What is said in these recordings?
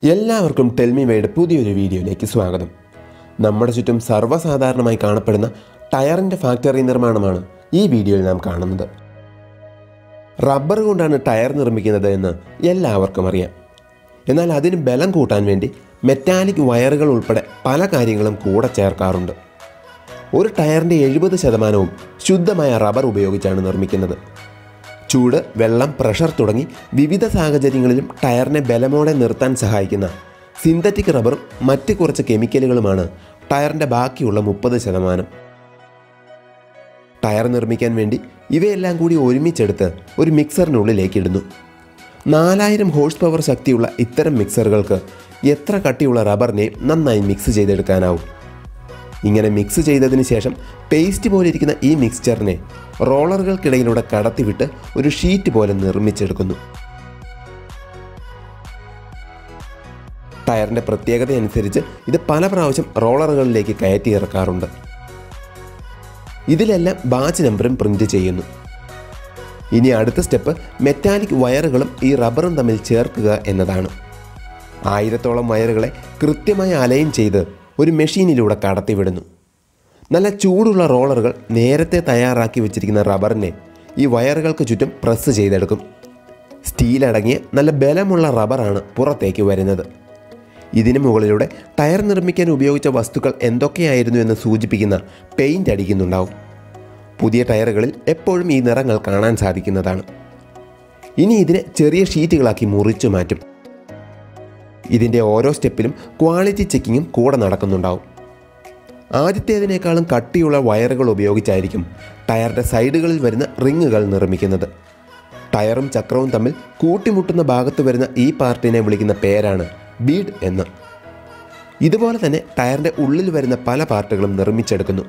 എല്ലാവർക്കും ടെൽമിവയുടെ പുതിയൊരു വീഡിയോയിലേക്ക് സ്വാഗതം നമ്മുടെ ചുറ്റും സർവ്വസാധാരണമായി കാണപ്പെടുന്ന ടയറിൻ്റെ ഫാക്ടറി നിർമ്മാണമാണ് ഈ വീഡിയോയിൽ നാം കാണുന്നത് റബ്ബർ കൊണ്ടാണ് ടയർ നിർമ്മിക്കുന്നത് എന്ന് എല്ലാവർക്കും അറിയാം എന്നാൽ അതിന് ബലം കൂട്ടാൻ വേണ്ടി മെറ്റാലിക് വയറുകൾ ഉൾപ്പെടെ പല കാര്യങ്ങളും കൂടെ ചേർക്കാറുണ്ട് ഒരു ടയറിൻ്റെ എഴുപത് ശതമാനവും ശുദ്ധമായ റബ്ബർ ഉപയോഗിച്ചാണ് നിർമ്മിക്കുന്നത് ചൂട് വെള്ളം പ്രഷർ തുടങ്ങി വിവിധ സാഹചര്യങ്ങളിലും ടയറിനെ ബലമോടെ നിർത്താൻ സഹായിക്കുന്ന സിന്തറ്റിക് റബ്ബറും മറ്റ് കുറച്ച് കെമിക്കലുകളുമാണ് ടയറിൻ്റെ ബാക്കിയുള്ള മുപ്പത് ശതമാനം ടയർ നിർമ്മിക്കാൻ വേണ്ടി ഇവയെല്ലാം കൂടി ഒരുമിച്ചെടുത്ത് ഒരു മിക്സറിനുള്ളിലേക്ക് ഇടുന്നു നാലായിരം ഹോഴ്സ് പവർ ശക്തിയുള്ള ഇത്തരം മിക്സറുകൾക്ക് എത്ര കട്ടിയുള്ള റബ്ബറിനെയും നന്നായി മിക്സ് ചെയ്തെടുക്കാനാവും ഇങ്ങനെ മിക്സ് ചെയ്തതിന് ശേഷം പേസ്റ്റ് പോലെ ഇരിക്കുന്ന ഈ മിക്സ്ചറിനെ റോളറുകൾക്കിടയിലൂടെ കടത്തിവിട്ട് ഒരു ഷീറ്റ് പോലെ നിർമ്മിച്ചെടുക്കുന്നു ടയറിൻ്റെ പ്രത്യേകത അനുസരിച്ച് ഇത് പല പ്രാവശ്യം റോളറുകളിലേക്ക് കയറ്റി ഇറക്കാറുണ്ട് ഇതിലെല്ലാം ബാച്ച് നമ്പറും പ്രിന്റ് ചെയ്യുന്നു ഇനി അടുത്ത സ്റ്റെപ്പ് മെറ്റാലിക് വയറുകളും ഈ റബ്ബറും തമ്മിൽ ചേർക്കുക എന്നതാണ് ആയിരത്തോളം വയറുകളെ കൃത്യമായി അലൈൻ ചെയ്ത് ഒരു മെഷീനിലൂടെ കടത്തിവിടുന്നു നല്ല ചൂടുള്ള റോളറുകൾ നേരത്തെ തയ്യാറാക്കി വെച്ചിരിക്കുന്ന റബ്ബറിനെ ഈ വയറുകൾക്ക് ചുറ്റും പ്രസ് ചെയ്തെടുക്കും സ്റ്റീൽ അടങ്ങിയ നല്ല ബലമുള്ള റബ്ബറാണ് പുറത്തേക്ക് വരുന്നത് ഇതിന് മുകളിലൂടെ ടയർ നിർമ്മിക്കാൻ ഉപയോഗിച്ച വസ്തുക്കൾ എന്തൊക്കെയായിരുന്നു എന്ന് സൂചിപ്പിക്കുന്ന പെയിൻ്റ് അടിക്കുന്നുണ്ടാവും പുതിയ ടയറുകളിൽ എപ്പോഴും ഈ നിറങ്ങൾ കാണാൻ സാധിക്കുന്നതാണ് ഇനി ഇതിനെ ചെറിയ ഷീറ്റുകളാക്കി മുറിച്ചു മാറ്റും ഇതിൻ്റെ ഓരോ സ്റ്റെപ്പിലും ക്വാളിറ്റി ചെക്കിങ്ങും കൂടെ നടക്കുന്നുണ്ടാവും ആദ്യത്തേതിനേക്കാളും കട്ടിയുള്ള വയറുകൾ ഉപയോഗിച്ചായിരിക്കും ടയറിൻ്റെ സൈഡുകളിൽ വരുന്ന റിങ്ങുകൾ നിർമ്മിക്കുന്നത് ടയറും ചക്രവും തമ്മിൽ കൂട്ടിമുട്ടുന്ന ഭാഗത്ത് വരുന്ന ഈ പാർട്ടിനെ വിളിക്കുന്ന പേരാണ് ബീഡ് എന്ന് ഇതുപോലെ തന്നെ ടയറിൻ്റെ ഉള്ളിൽ വരുന്ന പല പാർട്ടുകളും നിർമ്മിച്ചെടുക്കുന്നു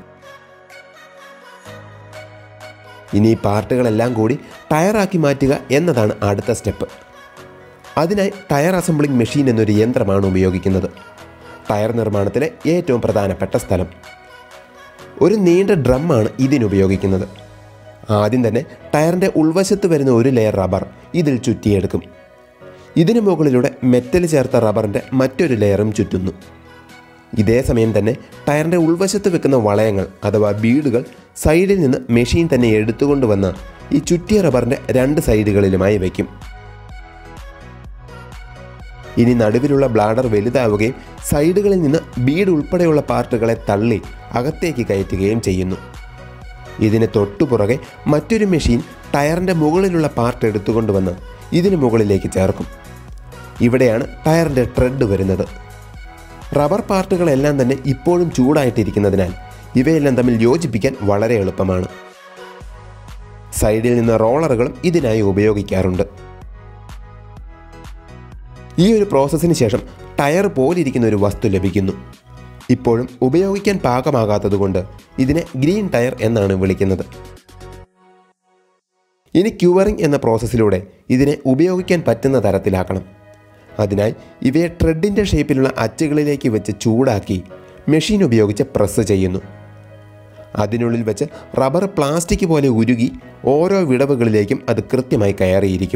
ഇനി ഈ പാർട്ടുകളെല്ലാം കൂടി ടയറാക്കി മാറ്റുക എന്നതാണ് അടുത്ത സ്റ്റെപ്പ് അതിനായി ടയർ അസംബ്ലിംഗ് മെഷീൻ എന്നൊരു യന്ത്രമാണ് ഉപയോഗിക്കുന്നത് ടയർ നിർമ്മാണത്തിലെ ഏറ്റവും പ്രധാനപ്പെട്ട സ്ഥലം ഒരു നീണ്ട ഡ്രമ്മാണ് ഇതിനുപയോഗിക്കുന്നത് ആദ്യം തന്നെ ടയറിൻ്റെ ഉൾവശത്ത് വരുന്ന ഒരു ലെയർ റബ്ബർ ഇതിൽ ചുറ്റിയെടുക്കും ഇതിനു മുകളിലൂടെ മെറ്റൽ ചേർത്ത റബ്ബറിൻ്റെ മറ്റൊരു ലെയറും ചുറ്റുന്നു ഇതേ സമയം തന്നെ ടയറിൻ്റെ ഉൾവശത്ത് വെക്കുന്ന വളയങ്ങൾ അഥവാ ബീഡുകൾ സൈഡിൽ നിന്ന് മെഷീൻ തന്നെ എടുത്തുകൊണ്ടുവന്ന് ഈ ചുറ്റിയ റബ്ബറിൻ്റെ രണ്ട് സൈഡുകളിലുമായി വയ്ക്കും ഇനി നടുവിലുള്ള ബ്ലാഡർ വലുതാവുകയും സൈഡുകളിൽ നിന്ന് ബീഡ് ഉൾപ്പെടെയുള്ള പാർട്ടുകളെ തള്ളി അകത്തേക്ക് കയറ്റുകയും ചെയ്യുന്നു ഇതിന് തൊട്ടുപുറകെ മറ്റൊരു മെഷീൻ ടയറിൻ്റെ മുകളിലുള്ള പാർട്ട് എടുത്തുകൊണ്ടുവന്ന് ഇതിന് മുകളിലേക്ക് ചേർക്കും ഇവിടെയാണ് ടയറിൻ്റെ ട്രെഡ് വരുന്നത് റബ്ബർ പാർട്ടുകളെല്ലാം തന്നെ ഇപ്പോഴും ചൂടായിട്ടിരിക്കുന്നതിനാൽ ഇവയെല്ലാം തമ്മിൽ യോജിപ്പിക്കാൻ വളരെ എളുപ്പമാണ് സൈഡിൽ നിന്ന് റോളറുകളും ഇതിനായി ഉപയോഗിക്കാറുണ്ട് ഈ ഒരു പ്രോസസ്സിന് ശേഷം ടയർ പോലിരിക്കുന്ന ഒരു വസ്തു ലഭിക്കുന്നു ഇപ്പോഴും ഉപയോഗിക്കാൻ പാകമാകാത്തതുകൊണ്ട് ഇതിനെ ഗ്രീൻ ടയർ എന്നാണ് വിളിക്കുന്നത് ഇനി ക്യൂവറിംഗ് എന്ന പ്രോസസ്സിലൂടെ ഇതിനെ ഉപയോഗിക്കാൻ പറ്റുന്ന തരത്തിലാക്കണം അതിനായി ഇവയെ ട്രെഡിൻ്റെ ഷേപ്പിലുള്ള അച്ചുകളിലേക്ക് വെച്ച് ചൂടാക്കി മെഷീൻ ഉപയോഗിച്ച് പ്രസ് ചെയ്യുന്നു അതിനുള്ളിൽ വെച്ച് റബ്ബർ പ്ലാസ്റ്റിക് പോലെ ഉരുകി ഓരോ വിടവുകളിലേക്കും അത് കൃത്യമായി കയറിയിരിക്കും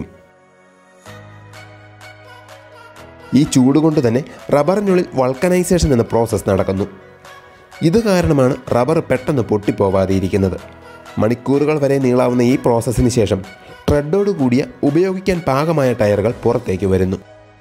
ഈ ചൂട് കൊണ്ട് തന്നെ റബ്ബറിനുള്ളിൽ വൾക്കനൈസേഷൻ എന്ന പ്രോസസ്സ് നടക്കുന്നു ഇത് കാരണമാണ് റബ്ബർ പെട്ടെന്ന് പൊട്ടിപ്പോവാതെ ഇരിക്കുന്നത് മണിക്കൂറുകൾ വരെ നീളാവുന്ന ഈ പ്രോസസ്സിന് ശേഷം ട്രെഡോട് കൂടിയ ഉപയോഗിക്കാൻ പാകമായ ടയറുകൾ പുറത്തേക്ക് വരുന്നു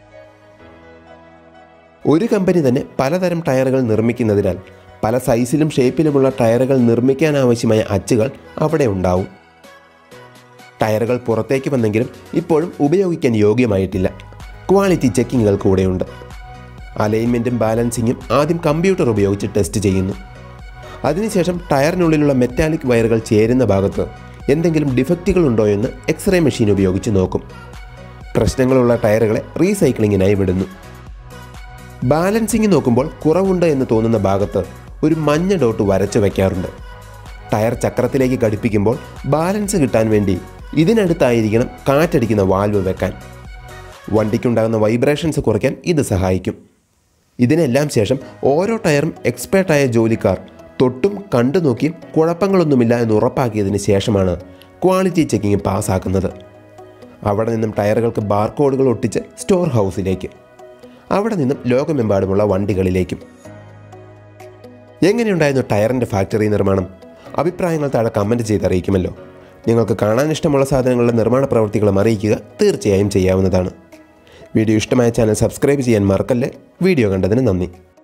ഒരു കമ്പനി തന്നെ പലതരം ടയറുകൾ നിർമ്മിക്കുന്നതിനാൽ പല സൈസിലും ഷേപ്പിലുമുള്ള ടയറുകൾ നിർമ്മിക്കാൻ ആവശ്യമായ അച്ചുകൾ അവിടെ ഉണ്ടാവും ടയറുകൾ പുറത്തേക്ക് വന്നെങ്കിലും ഇപ്പോഴും ഉപയോഗിക്കാൻ യോഗ്യമായിട്ടില്ല ക്വാളിറ്റി ചെക്കിങ്ങുകൾ കൂടെയുണ്ട് അലൈൻമെൻറ്റും ബാലൻസിങ്ങും ആദ്യം കമ്പ്യൂട്ടർ ഉപയോഗിച്ച് ടെസ്റ്റ് ചെയ്യുന്നു അതിനുശേഷം ടയറിനുള്ളിലുള്ള മെറ്റാലിക് വയറുകൾ ചേരുന്ന ഭാഗത്ത് എന്തെങ്കിലും ഡിഫക്റ്റുകൾ ഉണ്ടോ എന്ന് എക്സ്റേ മെഷീൻ ഉപയോഗിച്ച് നോക്കും പ്രശ്നങ്ങളുള്ള ടയറുകളെ റീസൈക്ലിങ്ങിനായി വിടുന്നു ബാലൻസിങ് നോക്കുമ്പോൾ കുറവുണ്ട് എന്ന് തോന്നുന്ന ഭാഗത്ത് ഒരു മഞ്ഞ ഡോട്ട് വരച്ചു വയ്ക്കാറുണ്ട് ടയർ ചക്രത്തിലേക്ക് ഘടിപ്പിക്കുമ്പോൾ ബാലൻസ് കിട്ടാൻ വേണ്ടി ഇതിനടുത്തായിരിക്കണം കാറ്റടിക്കുന്ന വാൽവ് വെക്കാൻ വണ്ടിക്കുണ്ടാകുന്ന വൈബ്രേഷൻസ് കുറയ്ക്കാൻ ഇത് സഹായിക്കും ഇതിനെല്ലാം ശേഷം ഓരോ ടയറും എക്സ്പേർട്ടായ ജോലിക്കാർ തൊട്ടും കണ്ടു നോക്കിയും കുഴപ്പങ്ങളൊന്നുമില്ല എന്ന് ഉറപ്പാക്കിയതിന് ശേഷമാണ് ക്വാളിറ്റി ചെക്കിങ് പാസ്സാക്കുന്നത് അവിടെ നിന്നും ടയറുകൾക്ക് ബാർകോഡുകൾ ഒട്ടിച്ച് സ്റ്റോർ ഹൗസിലേക്ക് അവിടെ നിന്നും ലോകമെമ്പാടുമുള്ള വണ്ടികളിലേക്കും എങ്ങനെയുണ്ടായിരുന്നു ടയറിൻ്റെ ഫാക്ടറി നിർമ്മാണം അഭിപ്രായങ്ങൾ താഴെ കമൻറ്റ് ചെയ്ത് അറിയിക്കുമല്ലോ നിങ്ങൾക്ക് കാണാൻ ഇഷ്ടമുള്ള സാധനങ്ങളുടെ നിർമ്മാണ പ്രവൃത്തികളും അറിയിക്കുക തീർച്ചയായും ചെയ്യാവുന്നതാണ് വീഡിയോ ഇഷ്ടമായ ചാനൽ സബ്സ്ക്രൈബ് ചെയ്യാൻ മറക്കല്ലേ വീഡിയോ കണ്ടതിന് നന്ദി